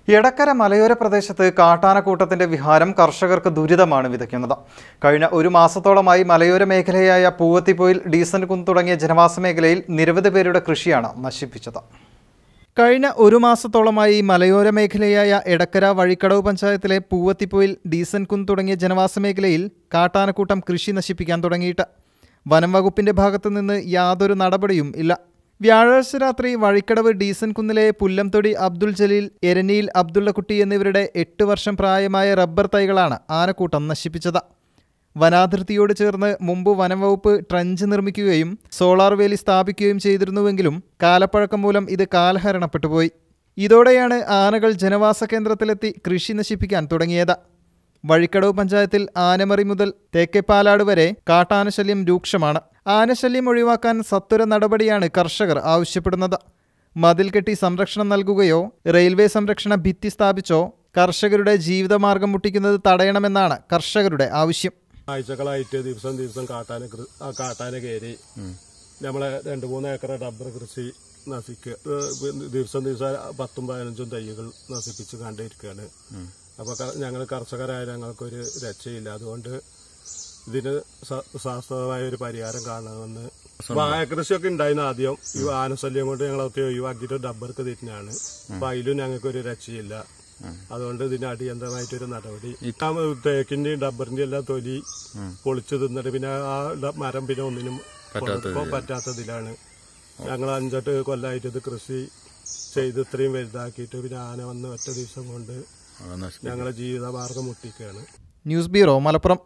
എടക്കര മലയോര പ്രദേശത്ത് കാട്ടാനക്കൂട്ടത്തിന്റെ വിഹാരം കർഷകർക്ക് ദുരിതമാണ് വിതയ്ക്കുന്നത് കഴിഞ്ഞ ഒരു മാസത്തോളമായി മലയോര മേഖലയായ പൂവത്തിപ്പോയിൽ ഡീസൻ കുന്ന് തുടങ്ങിയ ജനവാസ മേഖലയിൽ നിരവധി പേരുടെ കൃഷിയാണ് നശിപ്പിച്ചത് കഴിഞ്ഞ ഒരു മാസത്തോളമായി മലയോര മേഖലയായ എടക്കര വഴിക്കടവ് പഞ്ചായത്തിലെ പൂവത്തിപ്പോയിൽ ഡീസൻ കുന്ന് തുടങ്ങിയ ജനവാസ മേഖലയിൽ കാട്ടാനക്കൂട്ടം കൃഷി നശിപ്പിക്കാൻ തുടങ്ങിയിട്ട് വനം വകുപ്പിന്റെ ഭാഗത്തു നിന്ന് യാതൊരു നടപടിയും ഇല്ല വ്യാഴാഴ്ച രാത്രി വഴിക്കടവ് ഡീസൻ കുന്നിലെ പുല്ലംതൊടി അബ്ദുൾ ജലീൽ എരനിയിൽ അബ്ദുള്ളക്കുട്ടി എന്നിവരുടെ എട്ട് വർഷം പ്രായമായ റബ്ബർ തൈകളാണ് ആനക്കൂട്ടം നശിപ്പിച്ചത് വനാതിർത്തിയോട് ചേർന്ന് മുമ്പ് വനംവകുപ്പ് ട്രഞ്ച് നിർമ്മിക്കുകയും സോളാർ വേലി സ്ഥാപിക്കുകയും ചെയ്തിരുന്നുവെങ്കിലും കാലപ്പഴക്കം മൂലം ഇത് കാലഹരണപ്പെട്ടുപോയി ഇതോടെയാണ് ആനകൾ ജനവാസ കേന്ദ്രത്തിലെത്തി കൃഷി നശിപ്പിക്കാൻ തുടങ്ങിയത് വഴിക്കടവ് പഞ്ചായത്തിൽ ആനമറി മുതൽ തേക്കെപ്പാലാട് വരെ കാട്ടാനശല്യം രൂക്ഷമാണ് ആനശല്യം ഒഴിവാക്കാൻ സത്വര നടപടിയാണ് കർഷകർ ആവശ്യപ്പെടുന്നത് മതിൽ കെട്ടി സംരക്ഷണം നൽകുകയോ റെയിൽവേ സംരക്ഷണ ഭിത്തി സ്ഥാപിച്ചോ കർഷകരുടെ ജീവിതമാർഗം മുട്ടിക്കുന്നത് തടയണമെന്നാണ് കർഷകരുടെ ആവശ്യം ആഴ്ചകളായിട്ട് ദിവസം ദിവസം കാട്ടാന കൃ- ആ കാട്ടാന കയറി നമ്മളെ രണ്ട് മൂന്ന് ഏക്കർ റബ്ബർ കൃഷി നശിക്കുക ഏഹ് ദിവസം ദിവസം പത്തും പതിനഞ്ചും തൈകൾ നശിപ്പിച്ച് കണ്ടിരിക്കുകയാണ് അപ്പൊ ഞങ്ങൾ കർഷകരായ ഞങ്ങൾക്കൊരു രക്ഷയില്ല അതുകൊണ്ട് ഇതിന് സ- ശാസ്ത്രമായ ഒരു പരിഹാരം കാണണമെന്ന് വാഴ കൃഷിയൊക്കെ ഉണ്ടായിരുന്നു ആദ്യം ഈ ആനശല്യം കൊണ്ട് ഞങ്ങളൊക്കെ ഒഴിവാക്കിയിട്ട് ഡബ്ബർക്ക് തിരിഞ്ഞാണ് അപ്പൊ അതിലും ഞങ്ങൾക്കൊരു രക്ഷയില്ല അതുകൊണ്ട് ഇതിന് അടിയന്തരമായിട്ടൊരു നടപടി ആ തേക്കിന്റെയും ഡബ്ബറിന്റെയും എല്ലാം തൊലി പൊളിച്ചു തിന്നിട്ട് പിന്നെ ആ ഡ- മരം പിന്നെ ഒന്നിനും ഇപ്പൊ പറ്റാത്തതിലാണ് ഞങ്ങൾ അഞ്ചെട്ട് കൊല്ലമായിട്ട് ഇത് കൃഷി ചെയ്ത് ഇത്രയും വലുതാക്കിയിട്ട് പിന്നെ ആന വന്ന് ഒറ്റ ദിവസം കൊണ്ട് ഞങ്ങളെ ജീവിതമാർഗം മുട്ടിക്കുകയാണ് ന്യൂസ് ബ്യൂറോ മലപ്പുറം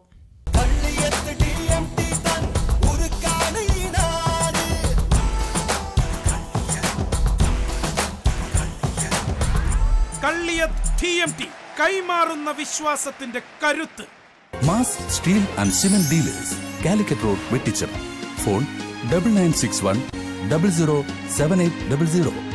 കള്ളിയ ടി എം ടി കൈമാറുന്ന വിശ്വാസത്തിന്റെ കരുത്ത് mass steel and cement dealers Calicut road Vettichira phone double nine six one double zero seven eight double zero